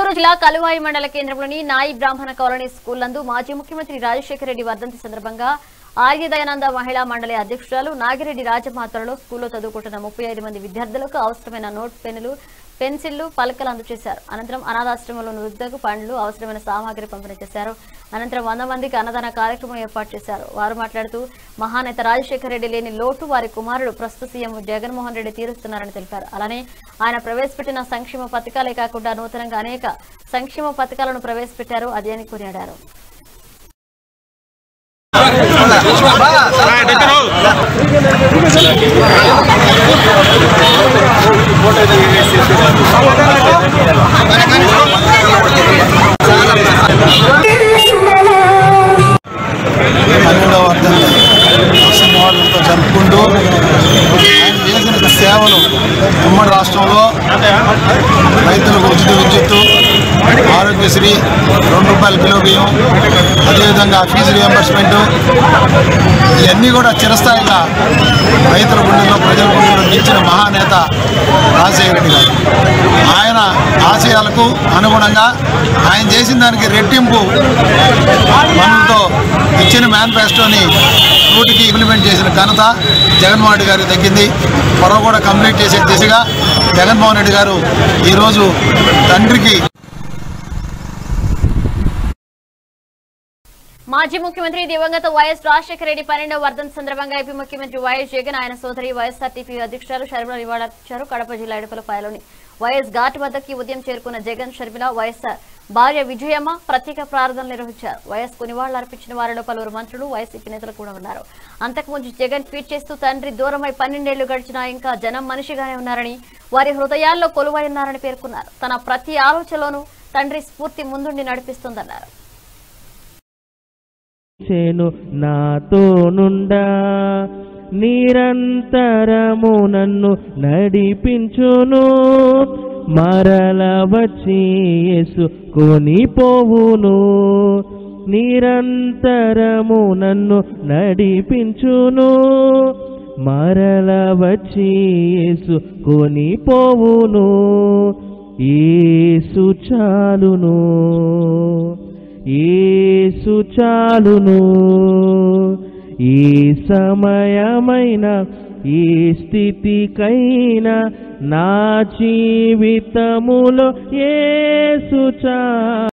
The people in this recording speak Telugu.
నెల్లూరు జిల్లా కలువాయి మండల కేంద్రంలోని నాయి బ్రాహ్మణ కాలనీ స్కూల్ నందు మాజీ ముఖ్యమంత్రి రాజశేఖర రెడ్డి వర్ధంతి సందర్భంగా ఆర్య దయానంద మహిళా మండలి అధ్యక్షురాలు నాగిరెడ్డి రాజమాతలలో స్కూల్లో చదువుకుంటున్న ముప్పై ఐదు మంది విద్యార్థులకు అవసరమైన నోట్ పెన్నులు పెన్సిళ్లు పలకలు అందజేశారు అనంతరం అనాథాశ్రమంలోని వృద్ధకు పండ్లు అవసరమైన సామాగ్రి పంపిణీ చేశారు అనంతరం వంద మందికి అన్నదాన కార్యక్రమం ఏర్పాటు చేశారు వారు మాట్లాడుతూ మహానేత రాజశేఖర రెడ్డి లేని లోటు వారి కుమారుడు ప్రస్తుత సీఎం జగన్మోహన్ రెడ్డి తీరుస్తున్నారని తెలిపారు అలానే ఆయన ప్రవేశపెట్టిన సంక్షేమ పథకాలే కాకుండా నూతనంగా అనేక సంక్షేమ పథకాలను ప్రవేశపెట్టారు అదే అని కొనియాడారు పన్నెండవ వర్ధంతి నరసింహవాళ్ళతో జరుపుకుంటూ ఆయన చేసిన సేవలు ఉమ్మడి రాష్ట్రంలో రైతులకు ఉచిత విద్యుత్తు ఆరోగ్యశ్రీ రెండు రూపాయల కిలో బియ్యం అదేవిధంగా ఫీజు రియంబర్స్మెంట్ ఇవన్నీ కూడా చిరస్థాయిగా రైతుల గుండెల్లో ప్రజల గుండెల్లో నిలిచిన మహానేత రాజశేఖర రెడ్డి గారు ఆయన ఆశయాలకు అనుగుణంగా ఆయన చేసిన దానికి రెట్టింపు పనులతో ఇచ్చిన మేనిఫెస్టోని నూటికి ఇంప్లిమెంట్ చేసిన ఘనత జగన్మోహన్ రెడ్డి గారికి దక్కింది పొరవ కూడా కంప్లీట్ చేసే దిశగా జగన్మోహన్ రెడ్డి గారు ఈరోజు తండ్రికి మాజీ ముఖ్యమంత్రి దివంగత వైఎస్ రాజశేఖర రెడ్డి పన్నెండవ వర్ధంతి సందర్భంగా ఏపీ ముఖ్యమంత్రి వైఎస్ జగన్ ఆయన సోదరి వైఎస్ఆర్టీపీ అధ్యక్షురాలు షర్మిల నివాళులర్పించారు కడప జిల్లా ఎడపలపాయలోని వైఎస్ ఘాట్ వద్దకి ఉదయం చేరుకున్న జగన్ షర్మిల వైఎస్ఆర్ భార్య విజయమ్మ ప్రత్యేక ప్రార్థనలు నిర్వహించారు వైఎస్ కు నివాళులర్పించిన వారిలో పలువురు మంత్రులు వైసీపీ నేతలు కూడా ఉన్నారు అంతకుముందు జగన్ ట్వీట్ చేస్తూ తండ్రి దూరమై పన్నెండేళ్లు గడిచినా ఇంకా జనం మనిషిగానే ఉన్నారని వారి హృదయాల్లో కొలువై ఉన్నారని పేర్కొన్నారు తన ప్రతి ఆలోచనలోనూ తండ్రి స్ఫూర్తి ముందుండి నడిపిస్తుందన్నారు చేను నాతో నుండా నిరంతరము నన్ను నడిపించును మరల వచ్చి యేసుకొని పోవును నిరంతరము నన్ను నడిపించును మరల వచ్చి యేసుకొని పోవును ఏసు చాలును ఏసు చాలును ఈ సమయమైన ఈ స్థితికైనా నా జీవితములో ఏసు చా